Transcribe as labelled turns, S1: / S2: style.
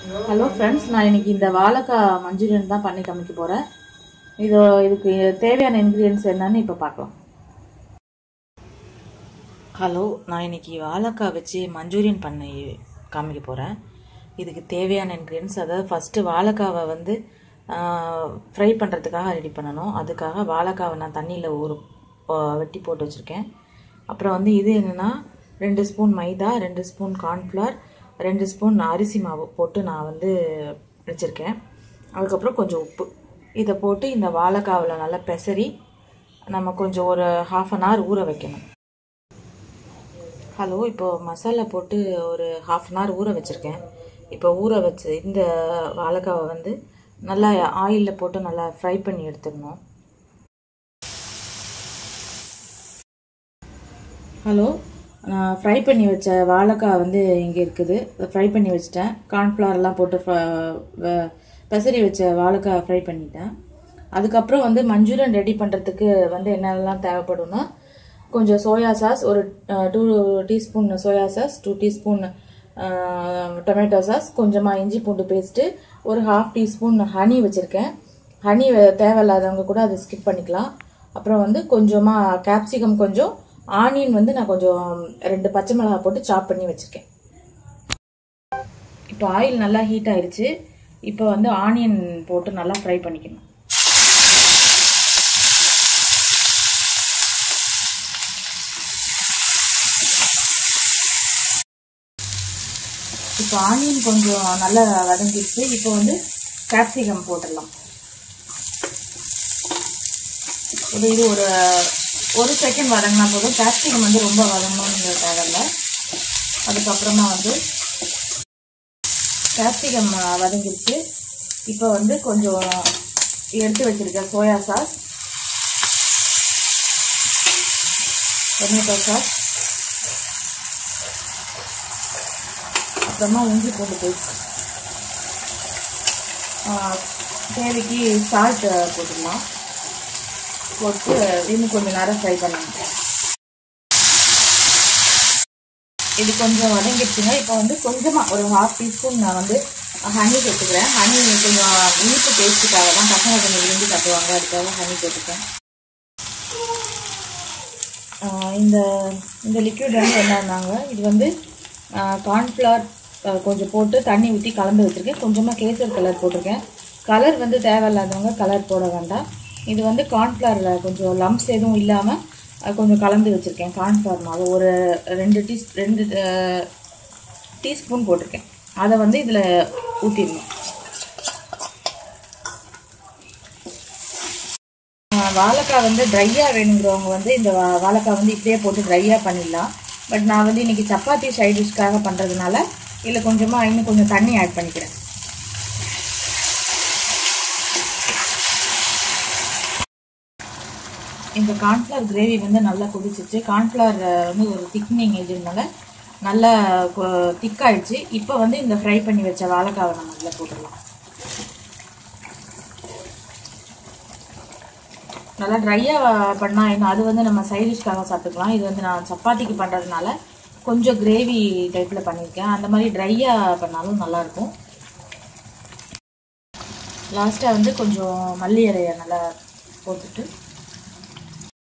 S1: hello friends நான் இன்னைக்கு இந்த வாழைக்காய் மஞ்சூரியன் தான் பண்ணி காமிக்க போகிறேன் இது இதுக்கு தேவையான இன்க்ரீடியன்ஸ் என்னன்னு இப்போ பார்க்கலாம் ஹலோ நான் இன்னைக்கு வாழைக்காய் வச்சு மஞ்சூரியன் பண்ணி காமிக்க போகிறேன் இதுக்கு தேவையான இன்க்ரீடியன்ஸ் அதாவது ஃபஸ்ட்டு வாழைக்காவை வந்து ஃப்ரை பண்ணுறதுக்காக ரெடி பண்ணணும் அதுக்காக வாழைக்காவை நான் தண்ணியில் ஊறு வெட்டி போட்டு வச்சுருக்கேன் அப்புறம் வந்து இது என்னென்னா ரெண்டு ஸ்பூன் மைதா ரெண்டு ஸ்பூன் கார்ன்ஃப்ளவர் ரெண்டு ஸ்பூன் அரிசி மாவு போட்டு நான் வந்து வச்சுருக்கேன் அதுக்கப்புறம் கொஞ்சம் உப்பு இதை போட்டு இந்த வாழைக்காவில் நல்லா பெசரி நம்ம கொஞ்சம் ஒரு ஹாஃப் அன் ஹவர் ஊற வைக்கணும் ஹலோ இப்போ மசாலா போட்டு ஒரு ஹாஃப் அன் ஹவர் ஊற வச்சுருக்கேன் இப்போ ஊற வச்சு இந்த வாழைக்காவை வந்து நல்லா ஆயிலில் போட்டு நல்லா ஃப்ரை பண்ணி எடுத்துடணும் ஹலோ நான் ஃப்ரை பண்ணி வச்ச வாழைக்காய் வந்து இங்கே இருக்குது ஃப்ரை பண்ணி வச்சுட்டேன் கார்ன்ஃப்ளவர்லாம் போட்டு பெசரி வச்ச வாழைக்காய் ஃப்ரை பண்ணிட்டேன் அதுக்கப்புறம் வந்து மஞ்சூரியன் ரெடி பண்ணுறதுக்கு வந்து என்னென்னலாம் தேவைப்படும்னா கொஞ்சம் சோயா சாஸ் ஒரு two teaspoon soya sauce two teaspoon tomato sauce கொஞ்சமாக இஞ்சி பூண்டு பேஸ்ட்டு ஒரு ஹாஃப் டீஸ்பூன் ஹனி வச்சுருக்கேன் ஹனி தேவையில்லாதவங்க கூட அதை ஸ்கிப் பண்ணிக்கலாம் அப்புறம் வந்து கொஞ்சமாக கேப்சிகம் கொஞ்சம் ஆனியன் வந்து நான் கொஞ்சம் ரெண்டு பச்சை மிளகா போட்டு சாப் பண்ணி வச்சுருக்கேன் இப்போ ஆயில் நல்லா ஹீட் ஆயிடுச்சு இப்போ வந்து ஆனியன் போட்டு நல்லா ஃப்ரை பண்ணிக்கணும் இப்போ ஆனியன் கொஞ்சம் நல்லா வதங்கிடுச்சு இப்போ வந்து கேப்சிகம் போட்டுடலாம் இது இது ஒரு ஒரு செகண்ட் வதங்கினா போதும் கேப்சிகம் வந்து ரொம்ப வதங்கணும்னு தேவையில்ல அதுக்கப்புறமா வந்து கேப்சிகம் வதங்கிடுச்சு இப்போ வந்து கொஞ்சம் எடுத்து வச்சிருக்க சோயா சாஸ் டொமேட்டோ சாஸ் அப்புறமா இஞ்சி பூண்டு பேஸ்ட் தேவைக்கு சால்ட் போட்டுக்கலாம் போட்டு இன்னும் கொஞ்சம் நேரம் ஃப்ரை பண்ணணும் இது கொஞ்சம் வதங்கிடுச்சுங்க இப்போ வந்து கொஞ்சமாக ஒரு ஹாஃப் டீஸ்பூன் நான் வந்து ஹனி சேர்த்துக்கிறேன் ஹனி கொஞ்சம் இனிப்பு டேஸ்ட்டுக்காக தான் பசங்க கொஞ்சம் விரும்பி சாப்பிடுவாங்க அதுக்காக ஹனி போட்டுக்கேன் இந்த இந்த லிக்விட் வந்து என்னன்னாங்க இது வந்து கார்ன்ஃப்ளவர் கொஞ்சம் போட்டு தண்ணி ஊற்றி கலந்து வச்சுருக்கேன் கொஞ்சமாக கேசர் கலர் போட்டிருக்கேன் கலர் வந்து தேவையில்லாதவங்க கலர் போட வேண்டாம் இது வந்து கார்ன்ஃப்ளவரில் கொஞ்சம் லம்ஸ் எதுவும் இல்லாமல் கொஞ்சம் கலந்து வச்சுருக்கேன் கார்ன்ஃப்ளவர் மாவு ஒரு ரெண்டு டீ ரெண்டு டீஸ்பூன் போட்டிருக்கேன் அதை வந்து இதில் ஊற்றிடணும் வாழைக்காய் வந்து ட்ரையாக வேணுங்கிறவங்க வந்து இந்த வாழைக்காய் வந்து இப்படியே போட்டு ட்ரையாக பண்ணிடலாம் பட் நான் வந்து இன்றைக்கி சப்பாத்தி சைட் டிஷ்க்காக பண்ணுறதுனால இதில் கொஞ்சமாக இன்னும் கொஞ்சம் தண்ணி ஆட் பண்ணிக்கிறேன் இந்த கார்ன்ஃப்ளவர் கிரேவி வந்து நல்லா கொதிச்சிச்சு கார்ன்ஃப்ளவர் வந்து ஒரு திக்னிங் ஏஜென்ட்னால நல்லா திக்காயிடுச்சு இப்போ வந்து இந்த ஃப்ரை பண்ணி வச்ச வாழைக்காவை நம்ம இதில் போட்டுடலாம் நல்லா ட்ரையாக பண்ணால் இன்னும் அது வந்து நம்ம சைடிஷ்காக சாப்பிட்டுக்கலாம் இது வந்து நான் சப்பாத்திக்கு பண்ணுறதுனால கொஞ்சம் கிரேவி டைப்பில் பண்ணியிருக்கேன் அந்த மாதிரி ட்ரையாக பண்ணாலும் நல்லாயிருக்கும் லாஸ்ட்டாக வந்து கொஞ்சம் மல்லி இலையை நல்லா போட்டுட்டு